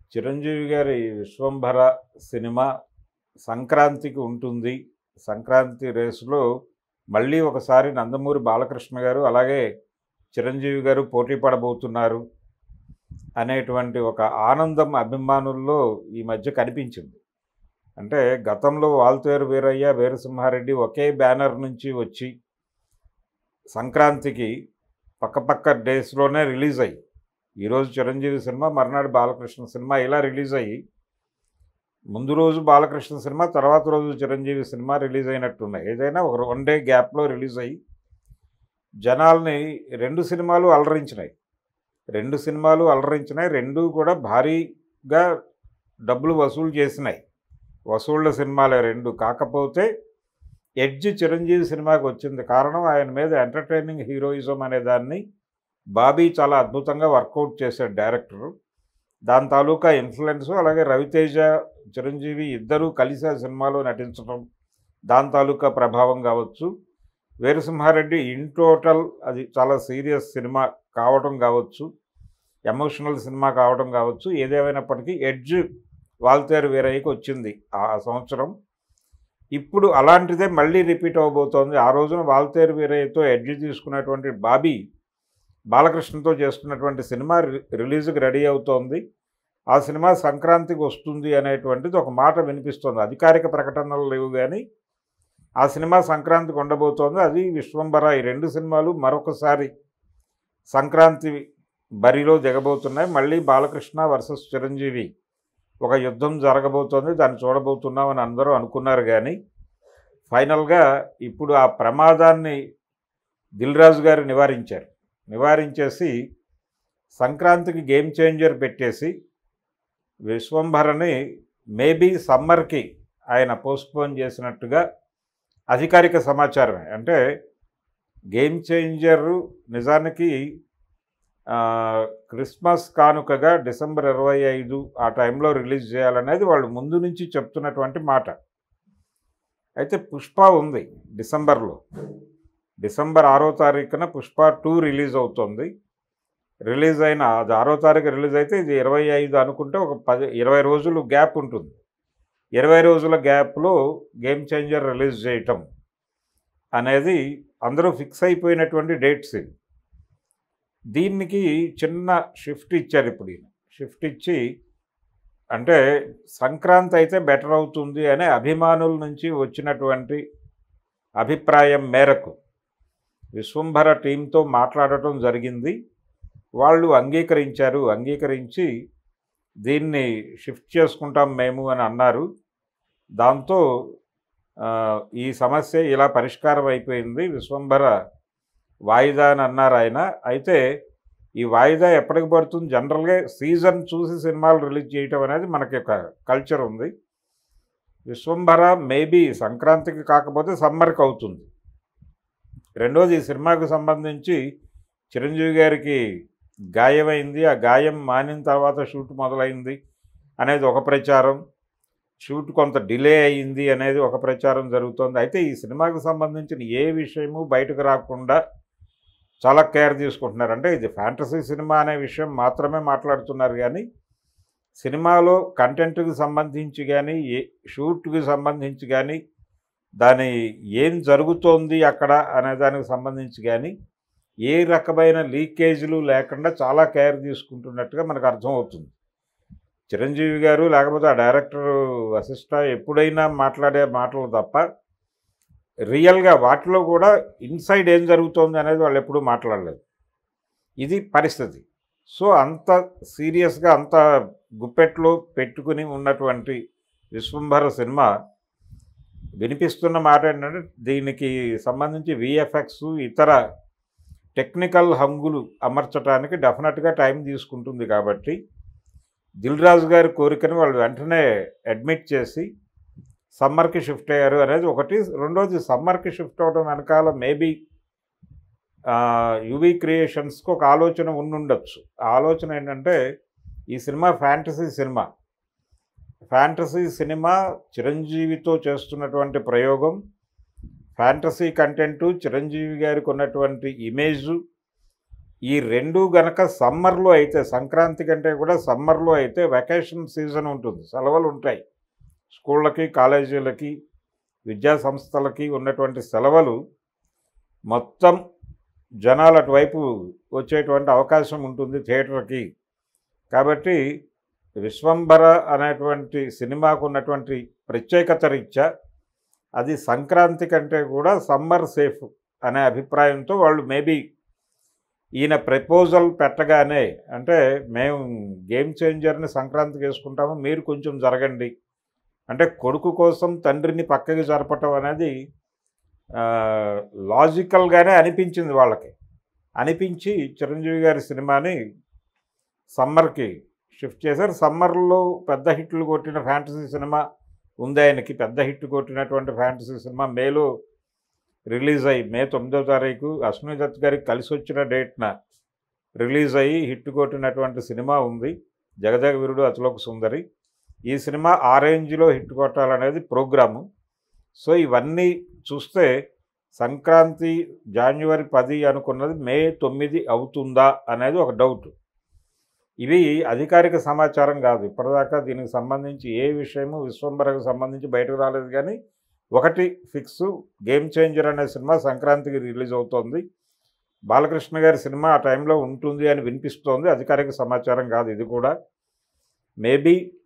చిరంజీవి గారి విశ్వంభర సినిమా సంక్రాంతికి ఉంటుంది సంక్రాంతి రేసులో మళ్ళీ ఒకసారి నందమూరి బాలకృష్ణ గారు అలాగే చిరంజీవి గారు పోటీ పడబోతున్నారు అనేటువంటి ఒక ఆనందం అభిమానుల్లో ఈ మధ్య కనిపించింది అంటే గతంలో వాల్తేరు వీరయ్య వీరసింహారెడ్డి ఒకే బ్యానర్ నుంచి వచ్చి సంక్రాంతికి పక్కపక్క డేస్లోనే రిలీజ్ అయ్యి ఈరోజు చిరంజీవి సినిమా మర్నాడు బాలకృష్ణ సినిమా ఇలా రిలీజ్ అయ్యి ముందు రోజు బాలకృష్ణ సినిమా తర్వాత రోజు చిరంజీవి సినిమా రిలీజ్ అయినట్టున్నాయి ఏదైనా ఒక వన్ డే గ్యాప్లో రిలీజ్ అయ్యి జనాల్ని రెండు సినిమాలు అలరించినాయి రెండు సినిమాలు అలరించినాయి రెండు కూడా భారీగా డబ్బులు వసూలు చేసినాయి వసూళ్ళ సినిమాలే రెండు కాకపోతే ఎడ్జ్ చిరంజీవి సినిమాకి వచ్చింది కారణం ఆయన మీద ఎంటర్టైనింగ్ హీరోయిజం అనే దాన్ని బాబీ చాలా అద్భుతంగా వర్కౌట్ చేశాడు డైరెక్టరు దాని తాలూకా ఇన్ఫ్లుయెన్స్ అలాగే రవితేజ చిరంజీవి ఇద్దరూ కలిసి ఆ సినిమాలో నటించడం దాని తాలూకా ప్రభావం కావచ్చు వీరసింహారెడ్డి ఇన్ టోటల్ అది చాలా సీరియస్ సినిమా కావటం కావచ్చు ఎమోషనల్ సినిమా కావడం కావచ్చు ఏదేమైనప్పటికీ ఎడ్జ్ వాల్తేరు వీరయ్యకి వచ్చింది ఆ సంవత్సరం ఇప్పుడు అలాంటిదే మళ్ళీ రిపీట్ అవబోతోంది ఆ రోజున వాల్తేరు వీరయ్యతో ఎడ్జ్ తీసుకున్నటువంటి బాబీ బాలకృష్ణతో చేసుకున్నటువంటి సినిమా రి- రిలీజ్కి రెడీ అవుతోంది ఆ సినిమా సంక్రాంతికి వస్తుంది అనేటువంటిది ఒక మాట వినిపిస్తోంది అధికారిక ప్రకటనలు లేవు కానీ ఆ సినిమా సంక్రాంతికి ఉండబోతోంది అది విశ్వంబర ఈ రెండు సినిమాలు మరొకసారి సంక్రాంతి బరిలో దిగబోతున్నాయి మళ్ళీ బాలకృష్ణ వర్సెస్ చిరంజీవి ఒక యుద్ధం జరగబోతోంది దాన్ని చూడబోతున్నామని అందరూ అనుకున్నారు కానీ ఫైనల్గా ఇప్పుడు ఆ ప్రమాదాన్ని దిల్ రాజు గారు నివారించారు నివారించేసి సంక్రాంతికి గేమ్ చేంజర్ పెట్టేసి విశ్వంభరని మేబీ సమ్మర్కి ఆయన పోస్ట్పోన్ చేసినట్టుగా అధికారిక సమాచారమే అంటే గేమ్ చేంజర్ నిజానికి ఆ, క్రిస్మస్ కానుకగా డిసెంబర్ ఇరవై ఐదు ఆ టైంలో రిలీజ్ చేయాలనేది వాళ్ళు ముందు నుంచి చెప్తున్నటువంటి మాట అయితే పుష్ప ఉంది డిసెంబర్లో డిసెంబర్ ఆరో తారీఖున పుష్ప టూ రిలీజ్ అవుతుంది రిలీజ్ అయిన అది ఆరో తారీఖు రిలీజ్ అయితే ఇది ఇరవై ఐదు అనుకుంటే ఒక పది ఇరవై రోజులు గ్యాప్ ఉంటుంది ఇరవై రోజుల గ్యాప్లో గేమ్ చేంజర్ రిలీజ్ చేయటం అనేది అందరూ ఫిక్స్ అయిపోయినటువంటి డేట్స్ ఇవి దీనికి చిన్న షిఫ్ట్ ఇచ్చారు ఇప్పుడు ఈయన షిఫ్ట్ ఇచ్చి అంటే సంక్రాంతి అయితే బెటర్ అవుతుంది అనే అభిమానుల నుంచి వచ్చినటువంటి అభిప్రాయం మేరకు విశ్వంభర టీంతో మాట్లాడటం జరిగింది వాళ్ళు అంగీకరించారు అంగీకరించి దీన్ని షిఫ్ట్ చేసుకుంటాం మేము అని అన్నారు దాంతో ఆ, ఈ సమస్య ఇలా పరిష్కారం అయిపోయింది విశ్వంభర వాయిదా అని అన్నారు ఆయన అయితే ఈ వాయిదా ఎప్పటికి పడుతుంది జనరల్గా సీజన్ చూసి సినిమాలు రిలీజ్ చేయటం అనేది మనకి ఒక కల్చర్ ఉంది విశ్వంభర మేబీ సంక్రాంతికి కాకపోతే సమ్మర్కి అవుతుంది రెండోది ఈ సినిమాకు సంబంధించి చిరంజీవి గారికి గాయమైంది ఆ గాయం మానిన తర్వాత షూట్ మొదలైంది అనేది ఒక ప్రచారం షూట్ కొంత డిలే అయ్యింది అనేది ఒక ప్రచారం జరుగుతోంది అయితే ఈ సినిమాకు సంబంధించిన ఏ విషయము బయటకు రాకుండా చాలా కేర్ తీసుకుంటున్నారు అంటే ఇది ఫ్యాంటసీ సినిమా అనే విషయం మాత్రమే మాట్లాడుతున్నారు కానీ సినిమాలో కంటెంట్కి సంబంధించి కానీ ఏ షూట్కి సంబంధించి కానీ దాని ఏం జరుగుతోంది అక్కడ అనే దానికి సంబంధించి కానీ ఏ రకమైన లీకేజీలు లేకుండా చాలా కేర్ తీసుకుంటున్నట్టుగా మనకు అర్థమవుతుంది చిరంజీవి గారు లేకపోతే ఆ డైరెక్టర్ వశిష్ట ఎప్పుడైనా మాట్లాడే మాటలు తప్ప రియల్గా వాటిలో కూడా ఇన్సైడ్ ఏం జరుగుతోంది అనేది వాళ్ళు ఎప్పుడూ మాట్లాడలేదు ఇది పరిస్థితి సో అంత సీరియస్గా అంత గుప్పెట్లో పెట్టుకుని ఉన్నటువంటి విశ్వంభర సినిమా వినిపిస్తున్న మాట ఏంటంటే దీనికి సంబంధించి విఎఫ్ఎక్స్ ఇతర టెక్నికల్ హంగులు అమర్చడానికి డెఫినెట్గా టైం తీసుకుంటుంది కాబట్టి దిల్ రాజు గారి కోరికను వాళ్ళు వెంటనే అడ్మిట్ చేసి సమ్మర్కి షిఫ్ట్ అయ్యారు అనేది ఒకటి రెండోది సమ్మర్కి షిఫ్ట్ అవడం వెనకాల మేబీ యువి క్రియేషన్స్కి ఒక ఆలోచన ఉండుండొచ్చు ఆ ఆలోచన ఏంటంటే ఈ cinema fantasy cinema fantasy cinema చిరంజీవితో చేస్తున్నటువంటి ప్రయోగం ఫ్యాంటసీ కంటెంటు చిరంజీవి గారికి ఉన్నటువంటి ఇమేజు ఈ రెండు గనక సమ్మర్లో అయితే సంక్రాంతి కంటే కూడా సమ్మర్లో అయితే వెకేషన్ సీజన్ ఉంటుంది సెలవులు ఉంటాయి స్కూళ్ళకి కాలేజీలకి విద్యా సంస్థలకి ఉన్నటువంటి సెలవులు మొత్తం జనాలు అటువైపు వచ్చేటువంటి అవకాశం ఉంటుంది థియేటర్కి కాబట్టి విశ్వంబర అనేటువంటి సినిమాకు ఉన్నటువంటి ప్రత్యేకత రీత్యా అది సంక్రాంతి కంటే కూడా సమ్మర్ సేఫ్ అనే అభిప్రాయంతో వాళ్ళు మేబీ ఈయన ప్రపోజల్ పెట్టగానే అంటే మేము గేమ్ చేంజర్ని సంక్రాంతికి వేసుకుంటాము మీరు కొంచెం జరగండి అంటే కొడుకు కోసం తండ్రిని పక్కకి జరపటం అనేది లాజికల్గానే అనిపించింది వాళ్ళకి అనిపించి చిరంజీవి గారి సినిమాని సమ్మర్కి షిఫ్ట్ చేశారు సమ్మర్లో పెద్ద హిట్లు కొట్టిన ఫ్యాంటసీ సినిమా ఉంది ఆయనకి పెద్ద హిట్ కొట్టినటువంటి ఫ్యాంటసీ సినిమా మేలో రిలీజ్ అయ్యి మే తొమ్మిదో తారీఖు అశ్విని దత్ గారికి కలిసి వచ్చిన డేట్న రిలీజ్ అయ్యి హిట్ కొట్టినటువంటి సినిమా ఉంది జగజగ వీరుడు అతిలోక సుందరి ఈ సినిమా ఆ రేంజ్లో హిట్ కొట్టాలనేది ప్రోగ్రాము సో ఇవన్నీ చూస్తే సంక్రాంతి జాన్యువరి పది అనుకున్నది మే తొమ్మిది అవుతుందా అనేది ఒక డౌట్ ఇవి అధికారిక సమాచారం కాదు ఇప్పటిదాకా దీనికి సంబంధించి ఏ విషయము విశ్వంబరకు సంబంధించి బయటకు రాలేదు కానీ ఒకటి ఫిక్స్ గేమ్ చేంజర్ అనే సినిమా సంక్రాంతికి రిలీజ్ అవుతోంది బాలకృష్ణ గారి సినిమా ఆ టైంలో ఉంటుంది అని వినిపిస్తోంది అధికారిక సమాచారం కాదు ఇది కూడా మేబీ